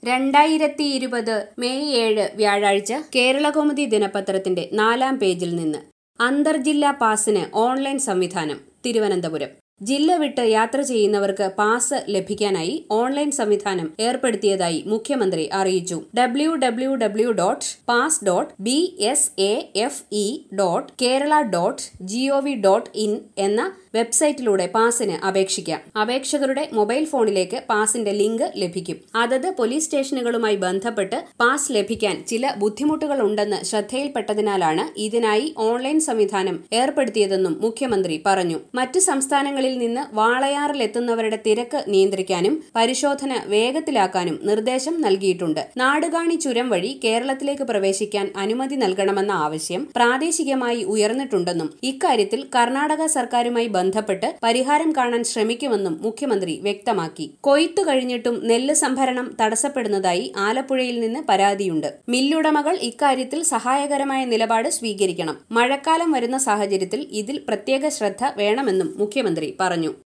രണ്ടായിരത്തി ഇരുപത് മെയ് ഏഴ് വ്യാഴാഴ്ച കേരളകൗമുദി ദിനപത്രത്തിന്റെ നാലാം പേജിൽ നിന്ന് അന്തർജില്ലാ പാസിന് ഓൺലൈൻ സംവിധാനം തിരുവനന്തപുരം ജില്ല വിട്ട് യാത്ര ചെയ്യുന്നവർക്ക് പാസ് ലഭിക്കാനായി ഓൺലൈൻ സംവിധാനം ഏർപ്പെടുത്തിയതായി മുഖ്യമന്ത്രി അറിയിച്ചു W W W dot pass dot B S A F E dot Kerala dot G O V dot in എന്ന വെബ്സൈറ്റിലൂടെ പാസിന് അപേക്ഷിക്കാം അപേക്ഷകരുടെ മൊബൈൽ ഫോണിലേക്ക് പാസിന്റെ ലിങ്ക് ലഭിക്കും അതത് പോലീസ് സ്റ്റേഷനുകളുമായി ബന്ധപ്പെട്ട് പാസ് ലഭിക്കാൻ ചില ബുദ്ധിമുട്ടുകൾ ഉണ്ടെന്ന് ശ്രദ്ധയിൽപ്പെട്ടതിനാലാണ് ഇതിനായി ഓൺലൈൻ സംവിധാനം ഏർപ്പെടുത്തിയതെന്നും മുഖ്യമന്ത്രി പറഞ്ഞു മറ്റ് സംസ്ഥാനങ്ങളിൽ നിന്ന് വാളയാറിലെത്തുന്നവരുടെ തിരക്ക് നിയന്ത്രിക്കാനും പരിശോധന വേഗത്തിലാക്കാനും നിർദ്ദേശം നൽകിയിട്ടുണ്ട് നാടുകാണി ചുരം വഴി കേരളത്തിലേക്ക് പ്രവേശിക്കാൻ അനുമതി നൽകണമെന്ന ആവശ്യം പ്രാദേശികമായി ഉയർന്നിട്ടുണ്ടെന്നും ഇക്കാര്യത്തിൽ കർണാടക സർക്കാരുമായി ബന്ധപ്പെട്ട് പരിഹാരം കാണാൻ ശ്രമിക്കുമെന്നും മുഖ്യമന്ത്രി വ്യക്തമാക്കി കൊയ്ത്തു കഴിഞ്ഞിട്ടും നെല്ല് സംഭരണം തടസ്സപ്പെടുന്നതായി ആലപ്പുഴയിൽ നിന്ന് പരാതിയുണ്ട് മില്ലുടമകൾ ഇക്കാര്യത്തിൽ സഹായകരമായ നിലപാട് സ്വീകരിക്കണം മഴക്കാലം വരുന്ന സാഹചര്യത്തിൽ ഇതിൽ പ്രത്യേക ശ്രദ്ധ വേണമെന്നും മുഖ്യമന്ത്രി പറഞ്ഞു